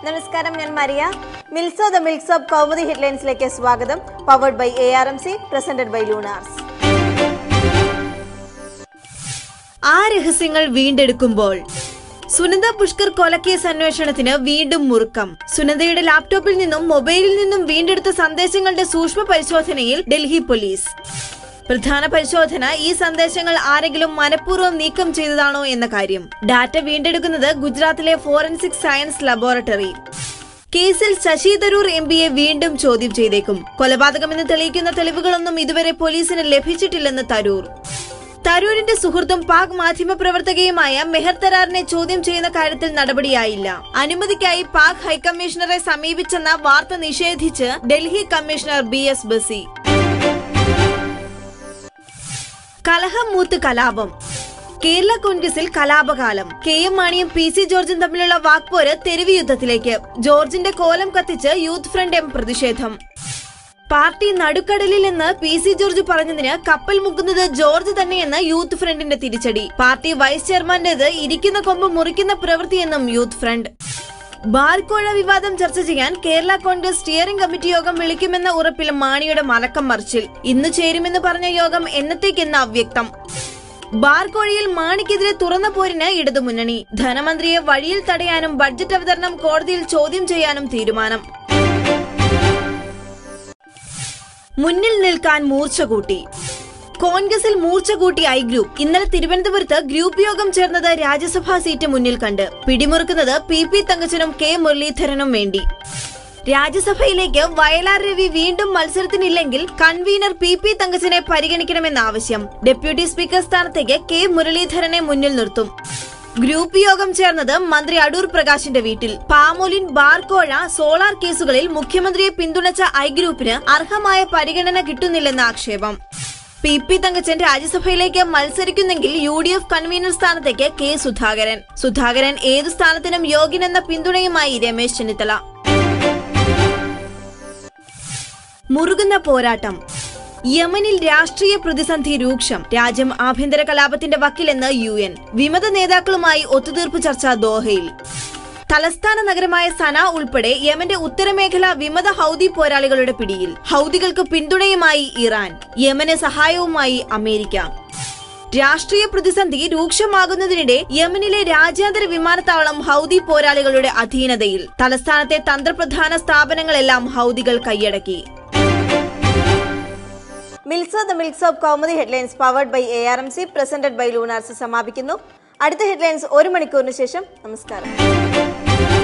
നമസ്കാരം ഞാൻ മരിയ മിൽസോ ദ മിൽക്സ് ഓഫ് കൗമുദി ഹെഡ്ലൈൻസിലേക്ക് സ്വാഗതം powered by A R M C presented by Lunars ആ രഹസ്യങ്ങൾ വീണ്ടെടുക്കുമ്പോൾ സുനന്ദ പുഷ്കർ കൊലക്കേസ് അന്വേഷണത്തിന് വീണ്ടും മുറുക്കം സുനന്ദയുടെ ലാപ്ടോപ്പിൽ നിന്നും മൊബൈലിൽ നിന്നും വീണ്ടെടുത്ത സന്ദേശങ്ങളുടെ സൂക്ഷ്മ പരിശോധനയിൽ ഡൽഹി പോലീസ് പ്രധാന പരിശോധന ഈ സന്ദേശങ്ങൾ ആരെങ്കിലും മനഃപൂർവ്വം നീക്കം ചെയ്തതാണോ എന്ന കാര്യം ഡാറ്റ വീണ്ടെടുക്കുന്നത് ഗുജറാത്തിലെ ഫോറൻസിക് സയൻസ് ലബോറട്ടറി കേസിൽ ശശി തരൂർ എം പിയെ വീണ്ടും ചോദ്യം ചെയ്തേക്കും കൊലപാതകമെന്ന് തെളിയിക്കുന്ന തെളിവുകളൊന്നും ഇതുവരെ പോലീസിന് ലഭിച്ചിട്ടില്ലെന്ന് തരൂർ തരൂരിന്റെ സുഹൃത്തും പാക് മാധ്യമപ്രവർത്തകയുമായ മെഹർ തരാറിനെ ചോദ്യം ചെയ്യുന്ന കാര്യത്തിൽ നടപടിയായില്ല അനുമതിക്കായി പാക് ഹൈക്കമ്മീഷണറെ സമീപിച്ചെന്ന വാർത്ത നിഷേധിച്ച് Delhi commissioner B S Bassi കലഹം മൂത്ത് കലാപം കേരള കോൺഗ്രസിൽ കലാപകാലം കെ എം മാണിയും പി സി ജോർജും തമ്മിലുള്ള വാക്പോര് തെരുവ് യുദ്ധത്തിലേക്ക് ജോർജിന്റെ കോലം കത്തിച്ച് യൂത്ത് ഫ്രണ്ട് എം പ്രതിഷേധം പാർട്ടി നടുക്കടലിൽ എന്ന് പി സി ജോർജ് പറഞ്ഞതിന് കപ്പൽ മുക്കുന്നത് ജോർജ് തന്നെയെന്ന് യൂത്ത് ഫ്രണ്ടിന്റെ തിരിച്ചടി പാർട്ടി വൈസ് ചെയർമാന്റേത് ഇരിക്കുന്ന കൊമ്പ് മുറിക്കുന്ന പ്രവൃത്തിയെന്നും യൂത്ത് ഫ്രണ്ട് ബാർക്കോഴ വിവാദം ചർച്ച ചെയ്യാൻ കേരള കോൺഗ്രസ് സ്റ്റിയറിംഗ് കമ്മിറ്റി യോഗം വിളിക്കുമെന്ന ഉറപ്പിൽ മാണിയുടെ മലക്കം മറിച്ചിൽ ഇന്ന് ചേരുമെന്ന് പറഞ്ഞ യോഗം എന്നത്തേക്കെന്ന് അവ്യക്തം ബാർക്കോഴയിൽ മാണിക്കെതിരെ തുറന്ന പോരിന് ഇടതുമുന്നണി ധനമന്ത്രിയെ വഴിയിൽ തടയാനും ബഡ്ജറ്റ് അവതരണം കോടതിയിൽ ചോദ്യം ചെയ്യാനും തീരുമാനം മുന്നിൽ നിൽക്കാൻ മൂർച്ച കൂട്ടി കോൺഗ്രസിൽ മൂർച്ച കൂട്ടി ഐ ഗ്രൂപ്പ് ഇന്നലെ തിരുവനന്തപുരത്ത് ഗ്രൂപ്പ് യോഗം ചേർന്നത് രാജ്യസഭാ സീറ്റ് മുന്നിൽ കണ്ട് പിടിമുറുക്കുന്നത് പി പി തങ്കച്ചനും കെ മുരളീധരനും വേണ്ടി രാജ്യസഭയിലേക്ക് വയലാർ രവി വീണ്ടും മത്സരത്തിനില്ലെങ്കിൽ കൺവീനർ പി പി തങ്കച്ചനെ പരിഗണിക്കണമെന്ന ആവശ്യം ഡെപ്യൂട്ടി സ്പീക്കർ സ്ഥാനത്തേക്ക് കെ മുരളീധരനെ മുന്നിൽ നിർത്തും ഗ്രൂപ്പ് യോഗം ചേർന്നത് മന്ത്രി അടൂർ പ്രകാശിന്റെ വീട്ടിൽ പാമോലിൻ ബാർക്കോഴ സോളാർ കേസുകളിൽ മുഖ്യമന്ത്രിയെ പിന്തുണച്ച ഐ ഗ്രൂപ്പിന് അർഹമായ പരിഗണന കിട്ടുന്നില്ലെന്ന ആക്ഷേപം പി പി തങ്കച്ചൻ രാജ്യസഭയിലേക്ക് മത്സരിക്കുന്നെങ്കിൽ യു ഡി എഫ് കൺവീനർ സ്ഥാനത്തേക്ക് കെ സുധാകരൻ സുധാകരൻ ഏതു സ്ഥാനത്തിനും യോഗ്യനെന്ന പിന്തുണയുമായി രമേശ് ചെന്നിത്തല മുറുകുന്ന പോരാട്ടം യമനിൽ രാഷ്ട്രീയ പ്രതിസന്ധി രൂക്ഷം രാജ്യം ആഭ്യന്തര കലാപത്തിന്റെ വക്കിലെന്ന് യു എൻ വിമത നേതാക്കളുമായി ഒത്തുതീർപ്പ് ചർച്ച ദോഹയിൽ തലസ്ഥാന നഗരമായ സന ഉൾപ്പെടെ യമന്റെ ഉത്തരമേഖല വിമത ഹൗദി പോരാളികളുടെ പിടിയിൽ ഹൗദികൾക്ക് പിന്തുണയുമായി ഇറാൻ യമന് സഹായവുമായി അമേരിക്ക രാഷ്ട്രീയ പ്രതിസന്ധി രൂക്ഷമാകുന്നതിനിടെ യമനിലെ രാജ്യാന്തര വിമാനത്താവളം ഹൗദി പോരാളികളുടെ അധീനതയിൽ തലസ്ഥാനത്തെ തന്ത്രപ്രധാന സ്ഥാപനങ്ങളെല്ലാം ഹൗദികൾ കൈയടക്കി മിൽസോ the milks of Kaumudi headlines powered by A R M C presented by Lunars സമാപിക്കുന്നു അടുത്ത ഹെഡ്ലൈൻസ് ഒരു മണിക്കൂറിന് ശേഷം നമസ്കാരം